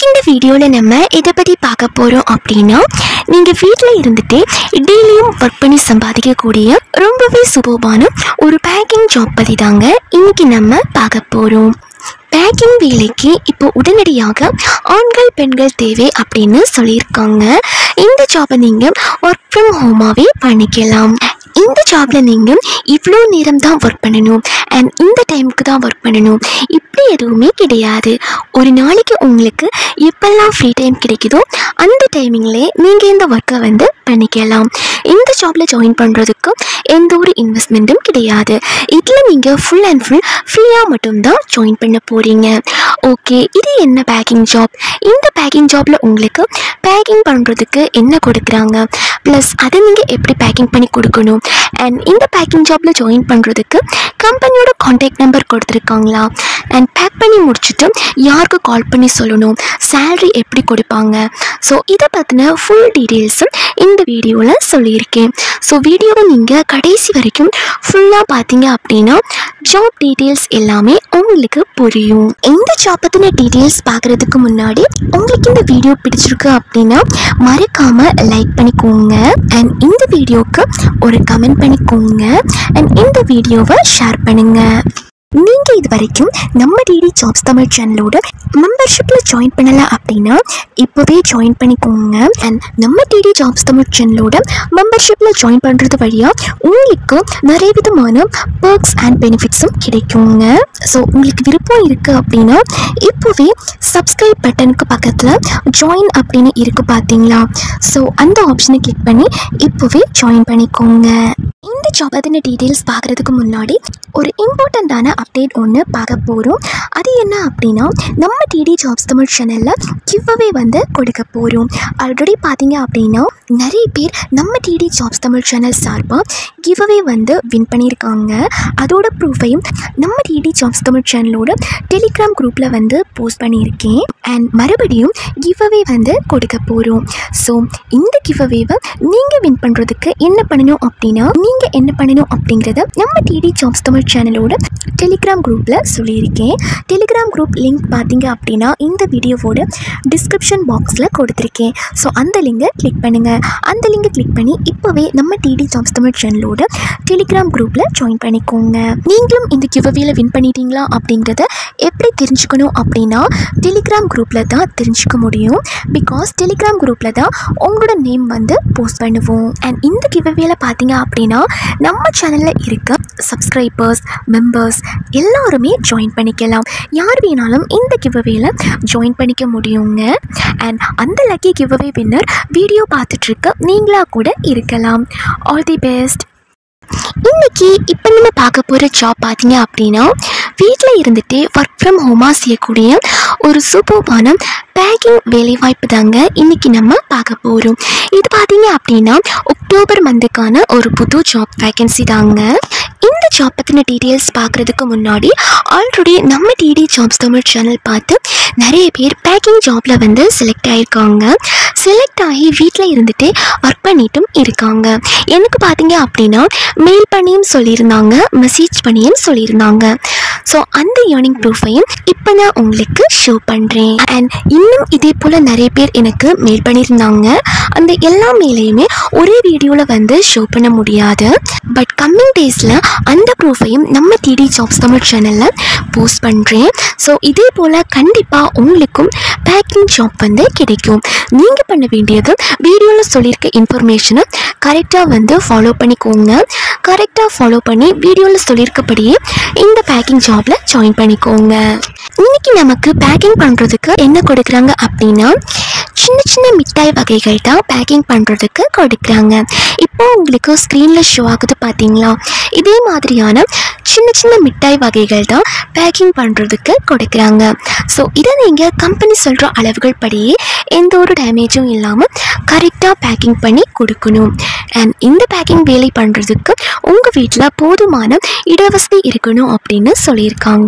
இந்த வீடியோவில் நம்ம எதை பற்றி பார்க்க போகிறோம் அப்படின்னா நீங்கள் வீட்டில் இருந்துட்டு டெய்லியும் ஒர்க் பண்ணி சம்பாதிக்கக்கூடிய ரொம்பவே சுபமான ஒரு பேக்கிங் ஜாப் பற்றி தாங்க இன்னைக்கு நம்ம பார்க்க போகிறோம் பேக்கிங் வேலைக்கு இப்போ உடனடியாக ஆண்கள் பெண்கள் தேவை அப்படின்னு சொல்லியிருக்காங்க இந்த ஜாபை நீங்கள் ஒர்க் ஃப்ரம் ஹோமாகவே பண்ணிக்கலாம் இந்த ஜாப்ல நீங்கள் இவ்வளோ நேரம் தான் ஒர்க் பண்ணணும் அண்ட் இந்த டைமுக்கு தான் ஒர்க் பண்ணணும் இப்படி எதுவுமே கிடையாது ஒரு நாளைக்கு உங்களுக்கு எப்பெல்லாம் ஃப்ரீ டைம் கிடைக்குதோ அந்த டைமிங்லே நீங்கள் இந்த ஒர்க்கை வந்து பண்ணிக்கலாம் இந்த ஜாப்ல ஜாயின் பண்ணுறதுக்கு எந்த ஒரு இன்வெஸ்ட்மெண்ட்டும் கிடையாது இதில் நீங்கள் ஃபுல் அண்ட் ஃபுல் ஃப்ரீயாக மட்டும்தான் ஜாயின் பண்ண போகிறீங்க ஓகே இது என்ன பேக்கிங் ஜாப் இந்த பேக்கிங் ஜாப்ல உங்களுக்கு பேக்கிங் பண்ணுறதுக்கு என்ன கொடுக்குறாங்க ப்ளஸ் அதை நீங்கள் எப்படி பேக்கிங் பண்ணி கொடுக்கணும் அண்ட் இந்த பேக்கிங் ஜாப்ல ஜாயின் பண்ணுறதுக்கு கம்பெனியோட காண்டாக்ட் நம்பர் கொடுத்துருக்காங்களா அண்ட் பேக் பண்ணி முடிச்சுட்டு யாருக்கு கால் பண்ணி சொல்லணும் salary எப்படி கொடுப்பாங்க ஸோ இதை பற்றின ஃபுல் டீட்டெயில்ஸும் இந்த வீடியோவில் சொல்லியிருக்கேன் ஸோ வீடியோவை நீங்கள் கடைசி வரைக்கும் ஃபுல்லாக பார்த்தீங்க அப்படின்னா ஜாப் டீட்டெயில்ஸ் எல்லாமே உங்களுக்கு புரியும் இந்த ஜாப் பற்றின டீட்டெயில்ஸ் பார்க்குறதுக்கு முன்னாடி உங்களுக்கு இந்த வீடியோ பிடிச்சிருக்கு அப்படின்னா மறக்காமல் லைக் பண்ணிக்கோங்க அண்ட் இந்த வீடியோக்கு ஒரு கமெண்ட் பண்ணிக்கோங்க அண்ட் இந்த வீடியோவை ஷேர் பண்ணுங்கள் நீங்கள் இது வரைக்கும் நம்ம டிடி ஜாப்ஸ் தமிழ் சேனலோட மெம்பர்ஷிப்பில் ஜாயின் பண்ணல அப்படின்னா இப்போவே ஜாயின் பண்ணிக்கோங்க அண்ட் நம்ம டிடி ஜாப்ஸ் தமிழ் சேனலோட மெம்பர்ஷிப்பில் ஜாயின் பண்ணுறது வழியாக உங்களுக்கு நிறைய விதமான பர்க்ஸ் அண்ட் பெனிஃபிட்ஸும் கிடைக்குங்க ஸோ உங்களுக்கு விருப்பம் இருக்குது அப்படின்னா இப்போவே சப்ஸ்கிரைப் பட்டனுக்கு பக்கத்தில் ஜாயின் அப்படின்னு இருக்கு பார்த்தீங்களா ஸோ அந்த ஆப்ஷனை கிளிக் பண்ணி இப்போவே ஜாயின் பண்ணிக்கோங்க இந்த ஜாப் பற்றின டீட்டெயில்ஸ் பார்க்குறதுக்கு முன்னாடி ஒரு இம்பார்ட்டண்ட்டான அப்டேட் ஒன்று பார்க்க போகிறோம் அது என்ன அப்படின்னா நம்ம டிடி ஜாப்ஸ் தமிழ் சேனலில் கிவ்அவே வந்து கொடுக்க போகிறோம் ஆல்ரெடி பார்த்தீங்க அப்படின்னா நிறைய பேர் நம்ம டிடி ஜாப்ஸ் தமிழ் சேனல் சார்பாக கிவ்அவே வந்து வின் பண்ணியிருக்காங்க அதோட ப்ரூஃபையும் நம்ம டிடி ஜாப்ஸ் தமிழ் சேனலோட டெலிகிராம் குரூப்பில் வந்து போஸ்ட் பண்ணியிருக்கேன் அண்ட் மறுபடியும் கிவ்அவே வந்து கொடுக்க போகிறோம் ஸோ இந்த கிவ்அவேவை நீங்கள் வின் பண்ணுறதுக்கு என்ன பண்ணணும் அப்படின்னா நீங்கள் என்ன பண்ணணும் அப்படிங்கிறத நம்ம டிடி ஜாப்ஸ் தமிழ் சேனலோட டெலிகிராம் குரூப்பில் சொல்லியிருக்கேன் டெலிகிராம் குரூப் லிங்க் பார்த்தீங்க அப்படின்னா இந்த வீடியோவோட டிஸ்கிரிப்ஷன் பாக்ஸில் கொடுத்துருக்கேன் ஸோ அந்த லிங்கை கிளிக் பண்ணுங்கள் அந்த லிங்கை கிளிக் பண்ணி இப்போவே நம்ம டிடி ஜாப்ஸ் தமிழ் சேனலோட டெலிகிராம் குரூப்பில் ஜாயின் பண்ணிக்கோங்க நீங்களும் இந்த கிவ்அவேல வின் பண்ணிட்டீங்களா அப்படிங்கிறத எப்படி தெரிஞ்சுக்கணும் அப்படின்னா டெலிகிராம் குரூப்பில் தான் தெரிஞ்சுக்க முடியும் பிகாஸ் டெலிகிராம் குரூப்பில் தான் உங்களோட நேம் வந்து போஸ்ட் பண்ணுவோம் அண்ட் இந்த கிவ்அவேல பார்த்தீங்க அப்படின்னா நம்ம சேனலில் இருக்க சப்ஸ்கிரைபர்ஸ் மெம்பர்ஸ் எல்லாருமே ஜாயின் பண்ணிக்கலாம் யார் வேணாலும் இந்த கிவ்அவேல ஜாயின் பண்ணிக்க முடியுங்க அண்ட் அந்த லக்கி கிவ்அவே வின்னர் வீடியோ பார்த்துட்ருக்க நீங்களா கூட இருக்கலாம் ஆல் தி பெஸ்ட் இன்னைக்கு இப்போ நம்ம பார்க்க போகிற ஜாப் பார்த்தீங்க அப்படின்னா வீட்டில் இருந்துட்டு ஒர்க் ஃப்ரம் ஹோமாக செய்யக்கூடிய ஒரு சூப்பர்பான பேக்கிங் வேலைவாய்ப்பு தாங்க இன்னைக்கு நம்ம பார்க்க போகிறோம் இது பார்த்தீங்க அப்படின்னா அக்டோபர் மந்த்துக்கான ஒரு புது ஜாப் வேகன்சி தாங்க இந்த ஜாப் பற்றின டீட்டெயில்ஸ் பார்க்குறதுக்கு முன்னாடி ஆல்ரெடி நம்ம டிடி ஜாப்ஸ் தமிழ் சேனல் பார்த்து நிறைய பேர் பேக்கிங் ஜாப்பில் வந்து செலக்ட் ஆகியிருக்காங்க செலக்ட் ஆகி வீட்டில் இருந்துட்டு ஒர்க் பண்ணிட்டும் இருக்காங்க எனக்கு பார்த்தீங்க அப்படின்னா மெயில் பண்ணியும் சொல்லியிருந்தாங்க மெசேஜ் பண்ணியும் சொல்லியிருந்தாங்க ஸோ அந்த ஏர்னிங் ப்ரூஃபையும் இப்போ நான் உங்களுக்கு ஷோ பண்ணுறேன் அண்ட் இன்னும் இதே போல் நிறைய பேர் எனக்கு மெயில் பண்ணியிருந்தாங்க அந்த எல்லா மெயிலையுமே ஒரே வீடியோவில் வந்து ஷோ பண்ண முடியாது பட் கம்மிங் டேஸில் அந்த ப்ரூஃபையும் நம்ம டிடி ஜாப்ஸ் தமிழ் சேனலில் போஸ்ட் பண்ணுறேன் ஸோ இதே போல் கண்டிப்பாக உங்களுக்கும் பேக்கிங் ஜாப் வந்து கிடைக்கும் நீங்கள் பண்ண வேண்டியது வீடியோவில் சொல்லியிருக்க இன்ஃபர்மேஷனை கரெக்டாக வந்து ஃபாலோ பண்ணிக்கோங்க கரெக்டாக ஃபாலோ பண்ணி வீடியோவில் சொல்லியிருக்கபடியே இந்த பேக்கிங் ஜாபில் ஜாயின் பண்ணிக்கோங்க இன்னைக்கு நமக்கு பேக்கிங் பண்ணுறதுக்கு என்ன கொடுக்குறாங்க அப்படின்னா சின்ன சின்ன மிட்டாய் வகைகள் தான் பேக்கிங் பண்ணுறதுக்கு கொடுக்குறாங்க இப்போ உங்களுக்கு ஸ்க்ரீனில் ஷோ ஆகுது பார்த்தீங்களா இதே மாதிரியான சின்ன சின்ன மிட்டாய் வகைகள் தான் பேக்கிங் பண்ணுறதுக்கு கொடுக்குறாங்க ஸோ இதை நீங்கள் கம்பெனி சொல்கிற அளவுகள் படியே எந்த ஒரு டேமேஜும் இல்லாமல் கரெக்டாக பேக்கிங் பண்ணி கொடுக்கணும் அண்ட் இந்த பேக்கிங் வேலை பண்ணுறதுக்கு உங்கள் வீட்டில் போதுமான இடவசதி இருக்கணும் அப்படின்னு சொல்லியிருக்காங்க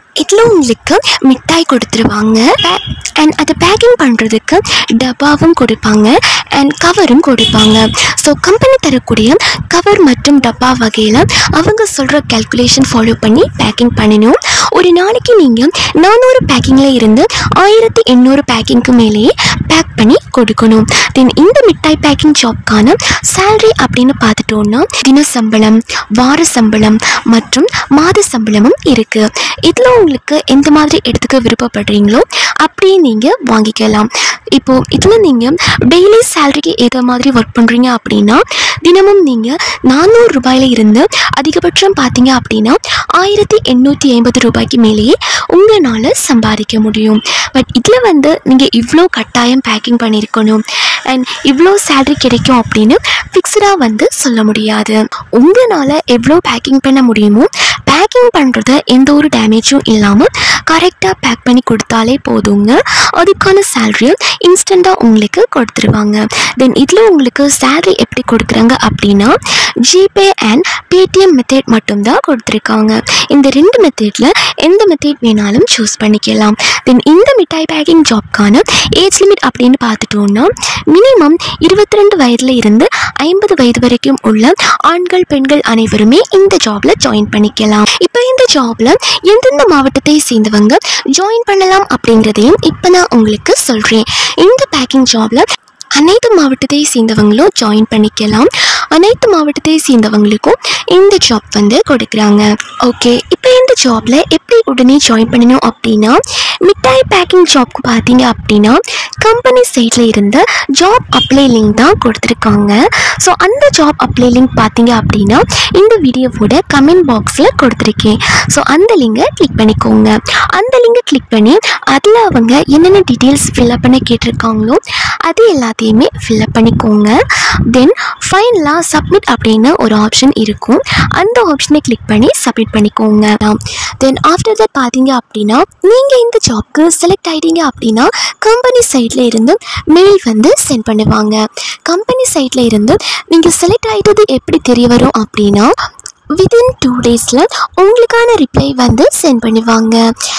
இதில் உங்களுக்கு மிட்டாய் கொடுத்துருவாங்க அண்ட் அதை பேக்கிங் பண்ணுறதுக்கு டப்பாவும் கொடுப்பாங்க அண்ட் கவரும் கொடுப்பாங்க ஸோ கம்பெனி தரக்கூடிய கவர் மற்றும் டப்பா வகையில் அவங்க சொல்கிற கேல்குலேஷன் ஃபாலோ பண்ணி பேக்கிங் பண்ணணும் ஒரு நாளைக்கு நீங்கள் நானூறு பேக்கிங்கில் இருந்து ஆயிரத்தி எண்ணூறு பேக்கிங்க்கு மேலேயே பேக் பண்ணி கொடுக்கணும் தென் இந்த மிட்டாய் பேக்கிங் ஜாப்க்கான salary அப்படின்னு பார்த்துட்டோம்னா தின சம்பளம் வார சம்பளம் மற்றும் மாத சம்பளமும் இருக்குது இதில் உங்களுக்கு எந்த மாதிரி எடுத்துக்க விருப்பப்படுறீங்களோ அப்படியே நீங்கள் வாங்கிக்கலாம் இப்போது இதில் நீங்கள் டெய்லி சேலரிக்கு ஏற்ற மாதிரி ஒர்க் பண்ணுறீங்க அப்படின்னா தினமும் நீங்கள் நானூறு ரூபாயில இருந்து அதிகபட்சம் பார்த்தீங்க அப்படின்னா ஆயிரத்தி எண்ணூற்றி ஐம்பது ரூபாய்க்கு மேலேயே உங்களால் சம்பாதிக்க முடியும் பட் இதில் வந்து நீங்கள் இவ்வளோ கட்டாயம் பேக்கிங் பண்ணியிருக்கணும் அண்ட் இவ்வளோ சேலரி கிடைக்கும் அப்படின்னு ஃபிக்ஸ்டாக வந்து சொல்ல முடியாது உங்களால் எவ்வளோ பேக்கிங் பண்ண முடியுமோ பேக்கிங் பண்ணுறது எந்த ஒரு டேமேஜும் இல்லாமல் கரெக்டாக பேக் பண்ணி கொடுத்தாலே போதுங்க அதுக்கான சேலரியை இன்ஸ்டண்ட்டாக உங்களுக்கு கொடுத்துருவாங்க தென் இதில் உங்களுக்கு சேலரி எப்படி கொடுக்குறாங்க அப்படின்னா ஜிபே அண்ட் பேடிஎம் மெத்தட் மட்டும்தான் கொடுத்துருக்காங்க இந்த ரெண்டு மெத்தடில் எந்த மெத்தட் வேணாலும் சூஸ் பண்ணிக்கலாம் தென் இந்த மிட்டாய் பேக்கிங் ஜாப்க்கான ஏஜ் லிமிட் அப்படின்னு பார்த்துட்டோம்னா மினிமம் இருபத்தி ரெண்டு வயதுல இருந்து ஐம்பது வயது வரைக்கும் உள்ள ஆண்கள் பெண்கள் அனைவருமே இந்த ஜாப்ல ஜாயின் பண்ணிக்கலாம் இப்போ இந்த ஜாப்ல எந்தெந்த மாவட்டத்தை சேர்ந்தவங்க ஜாயின் பண்ணலாம் அப்படிங்கிறதையும் இப்போ நான் உங்களுக்கு சொல்கிறேன் இந்த பேக்கிங் ஜாப்ல அனைத்து மாவட்டத்தை சேர்ந்தவங்களும் ஜாயின் பண்ணிக்கலாம் அனைத்து மாவட்டத்தை சேர்ந்தவங்களுக்கும் இந்த ஜாப் வந்து கொடுக்குறாங்க ஓகே இப்போ இந்த ஜாப்ல எப்படி உடனே ஜாயின் பண்ணணும் அப்படின்னா மிட்டாய் பேக்கிங் ஜாப்க்கு பார்த்தீங்க அப்படின்னா கம்பெனி சைடில் இருந்த ஜாப் அப்ளை லிங்க் தான் கொடுத்துருக்காங்க ஸோ அந்த ஜாப் அப்ளை லிங்க் பார்த்தீங்க அப்படின்னா இந்த வீடியோவோட கமெண்ட் பாக்ஸில் கொடுத்துருக்கேன் ஸோ அந்த லிங்கை கிளிக் பண்ணிக்கோங்க அந்த லிங்கை கிளிக் பண்ணி அதில் அவங்க என்னென்ன டீட்டெயில்ஸ் ஃபில்அப் பண்ண கேட்டிருக்காங்களோ அது எல்லாத்தையுமே ஃபில்அப் பண்ணிக்கோங்க தென் ஃபைனலாக சப்மிட் அப்படின்னு ஒரு ஆப்ஷன் இருக்கும் அந்த ஆப்ஷனை கிளிக் பண்ணி சப்மிட் பண்ணிக்கோங்க தென் ஆஃப்டர் தட் பார்த்தீங்க அப்படின்னா நீங்கள் இந்த ஜாப்க்கு செலக்ட் ஆகிட்டீங்க அப்படின்னா கம்பெனி சைடில் இருந்து மெயில் வந்து சென்ட் பண்ணுவாங்க கம்பெனி சைடில் இருந்து நீங்கள் செலக்ட் ஆகிட்டது எப்படி தெரிய வரும் அப்படின்னா வித்தின் டூ டேஸில் உங்களுக்கான ரிப்ளை வந்து சென்ட் பண்ணுவாங்க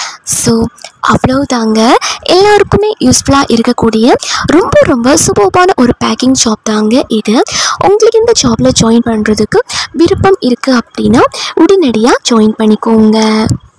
ஸோ அவ்வளவுதாங்க எல்லாருக்குமே யூஸ்ஃபுல்லாக இருக்கக்கூடிய ரொம்ப ரொம்ப சூப்பர்பான ஒரு பேக்கிங் ஜாப் தாங்க இது உங்களுக்கு இந்த ஜாபில் ஜாயின் பண்ணுறதுக்கு விருப்பம் இருக்குது அப்படின்னா உடனடியாக ஜாயின் பண்ணிக்கோங்க